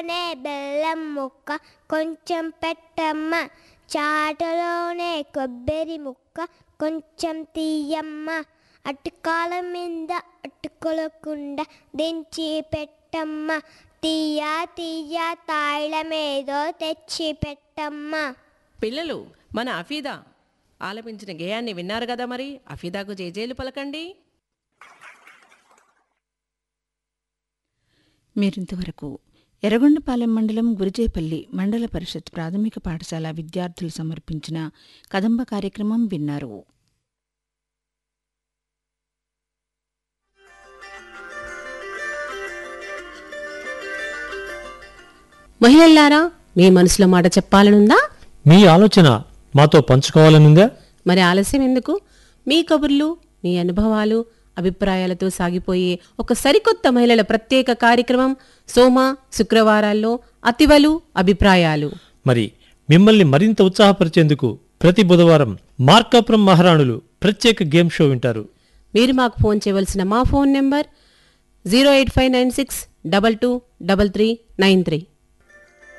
నే బెల్లం ముక్క కొంచెం పెట్టమ్మ చాటలోనే కొబ్బరి ముక్క కొంచెం తీయమ్మ అటుకాల మీద అటుకొలకుండా దించి పెట్టమ్మ తీయ తీయ తాయిలమేదో తెచ్చి పెట్టమ్మ పిల్లలు మన అఫీదా ఆలపించిన గేయాన్ని విన్నారు కదా మరి అఫీదాకు జేజేలు పలకండి మీరింతవరకు ఎర్రగొండపాలెం మండలం గురిజేపల్లి మండల పరిషత్ ప్రాథమిక పాఠశాల విద్యార్థులు సమర్పించిన కదంబ కార్యక్రమం విన్నారు మహిళల్లారా మీ మనసులో మాట చెప్పాలనుందా మీ ఆలోచన మాతో పంచుకోవాలనుందా మరి ఆలస్యం ఎందుకు మీ కబుర్లు మీ అనుభవాలు అభిప్రాయాలతో సాగిపోయే ఒక సరికొత్త మహిళల ప్రత్యేక కార్యక్రమం సోమ శుక్రవారాల్లో అతివలు అభిప్రాయాలు మరి మిమ్మల్ని మరింత ఉత్సాహపరిచేందుకు ప్రతి బుధవారం మార్కాపురం మహారాణులు ప్రత్యేక గేమ్ షో వింటారు మీరు మాకు ఫోన్ చేయవలసిన మా phone number zero eight five nine six double two double three nine three